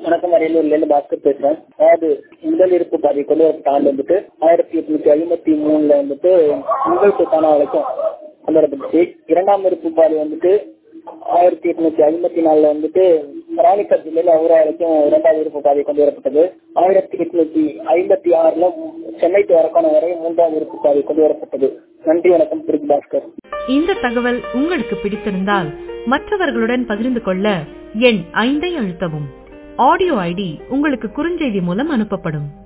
வணக்கம் அரியலூர்ல இருந்து பாஸ்கர் பேசுறேன் அதாவது முதல் இருப்பு பாதை கொண்டு வரப்பட்ட ஆண்டு வந்துட்டு ஆயிரத்தி எட்நூத்தி ஐம்பத்தி மூணுல வந்துட்டு உங்கள் சொத்தான வரைக்கும் கொண்டு வரப்பட்டுச்சு இரண்டாம் இருப்பு பாதை வந்துட்டு ஆயிரத்தி எட்நூத்தி ஐம்பத்தி நாலுல வந்துட்டு ராணிக்கர் ஜில்லையில அவரா வரைக்கும் இரண்டாவது இருப்பு பாதை கொண்டு வரப்பட்டது ஆயிரத்தி எட்நூத்தி ஐம்பத்தி ஆறுல சென்னை டு அரக்கோணம் வரை மூன்றாம் இருப்பு பாதை கொண்டு வரப்பட்டது நன்றி வணக்கம் திரு பாஸ்கர் இந்த தகவல் உங்களுக்கு பிடித்திருந்தால் மற்றவர்களுடன் பகிர்ந்து கொள்ள எண் ஐந்தை அழுத்தவும் ஆடியோ ஐடி உங்களுக்கு குறுஞ்செய்தி மூலம் அனுப்பப்படும்